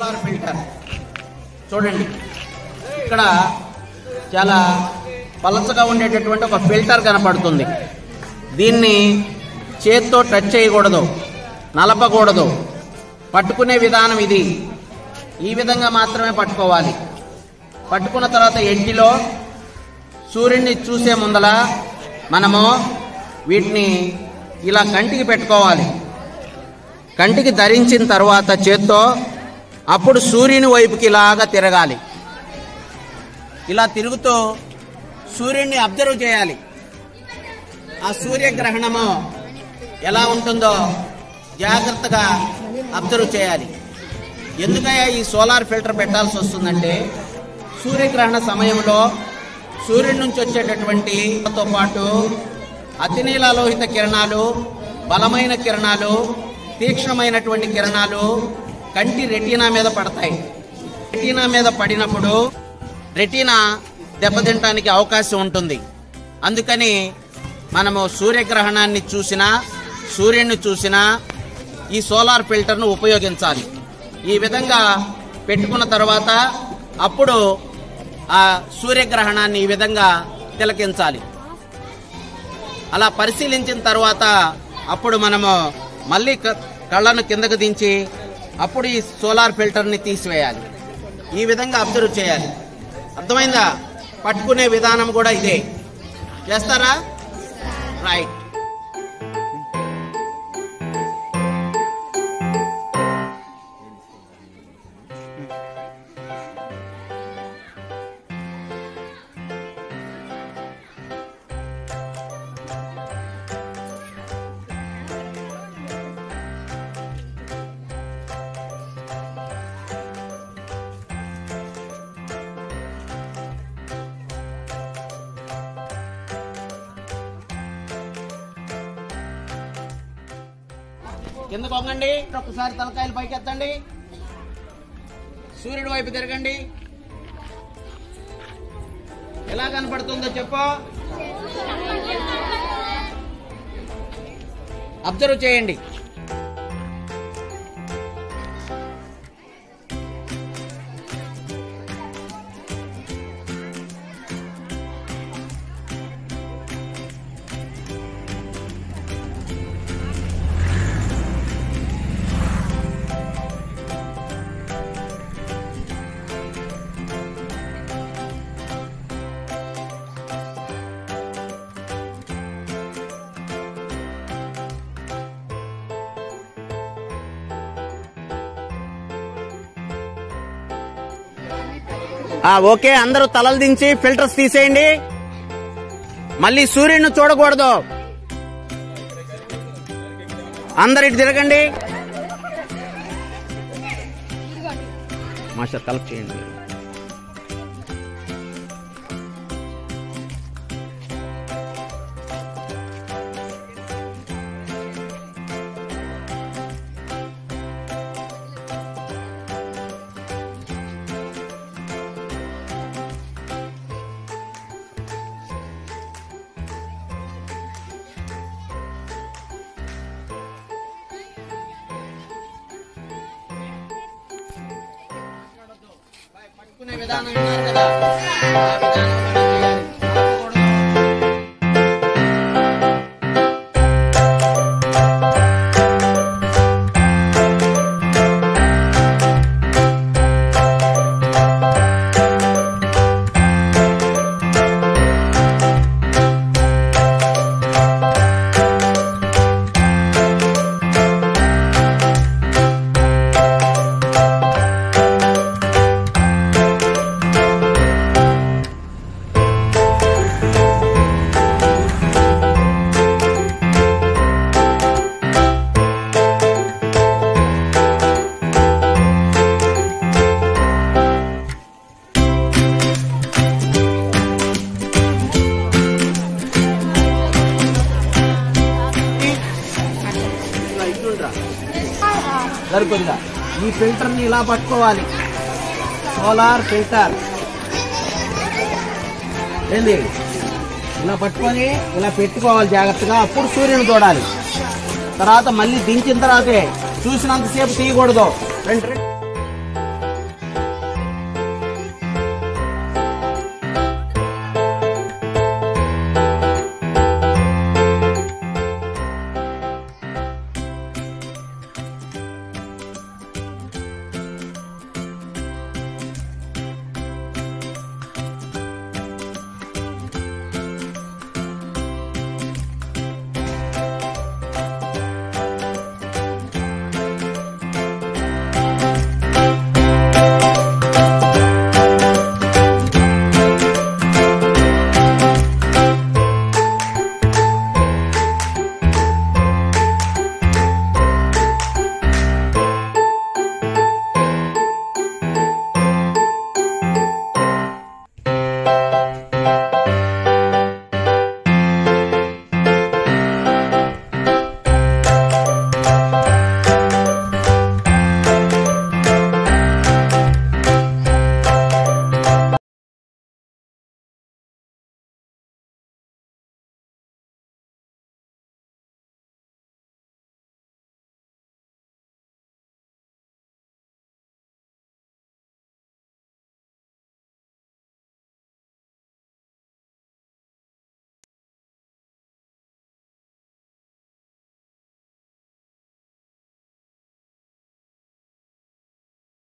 Solar filter చూడండి ఇక్కడ చాలా పలచగా ఉండేటటువంటి ఒక ఫిల్టర్ కనపడుతుంది దీన్ని చేత్తో టచ్ చేయకూడదు నలపకూడదు పట్టుకునే విధానం ఇది ఈ విధంగా మాత్రమే పట్టుకోవాలి పట్టుకున్న తర్వాత ఎడ్జిలో సూర్యుడిని చూసే ముందల మనము వీటిని ఇలా కంటికి పెట్టుకోవాలి కంటికి ధరించిన తర్వాత చేత్తో అప్పుడు సూర్యుని వైపుకి ఇలాగా తిరగాలి ఇలా తిరుగుతూ సూర్యుడిని అబ్జర్వ్ చేయాలి ఆ సూర్యగ్రహణము ఎలా ఉంటుందో జాగ్రత్తగా అబ్జర్వ్ చేయాలి ఎందుకయ్యా ఈ సోలార్ ఫిల్టర్ పెట్టాల్సి వస్తుందంటే సూర్యగ్రహణ సమయంలో సూర్యుడి నుంచి వచ్చేటటువంటి తో పాటు అతినీలలోహిత కిరణాలు బలమైన కిరణాలు తీక్ష్ణమైనటువంటి కిరణాలు కంటి రెటీనా మీద పడతాయి రెటీనా మీద పడినప్పుడు రెటీనా దెబ్బతింటానికి అవకాశం ఉంటుంది అందుకని మనము సూర్యగ్రహణాన్ని చూసినా సూర్యుడిని చూసినా ఈ సోలార్ ఫిల్టర్ను ఉపయోగించాలి ఈ విధంగా పెట్టుకున్న తర్వాత అప్పుడు ఆ సూర్యగ్రహణాన్ని ఈ విధంగా తిలకించాలి అలా పరిశీలించిన తర్వాత అప్పుడు మనము మళ్ళీ క- కళ్ళను కిందకు దించి అప్పుడు ఈ సోలార్ ఫిల్టర్ని తీసివేయాలి ఈ విధంగా అబ్జర్వ్ చేయాలి అర్థమైందా పట్టుకునే విధానం కూడా ఇదే చేస్తారా రైట్ కింద కొంగండి ఒక్కసారి తలకాయలు పైకెత్తండి సూర్యుడి వైపు తిరగండి ఎలా కనపడుతుందో చెప్పు అబ్జర్వ్ చేయండి ఆ, ఓకే అందరూ తలలు దించి ఫిల్టర్స్ తీసేయండి మళ్ళీ సూర్యుడిని చూడకూడదు అందరు ఇటు తిరగండి మాస్టర్ కలెక్ట్ చేయండి పట్టుకునే విధానం విన్నారు కదా ఆ విధానంలోనే చేయాలి. ఆపకూడదు. ఇలా ఇటుండ్రా. సరిపోయిందా ఈ ఫిల్టర్ని ఇలా పట్టుకోవాలి సోలార్ ఫిల్టర్ ఏంది ఇలా పట్టుకొని ఇలా పెట్టుకోవాలి జాగ్రత్తగా అప్పుడు సూర్యుని చూడాలి తర్వాత మళ్ళీ దించిన తర్వాతే చూసినంతసేపు తీయకూడదు రెండు రెండు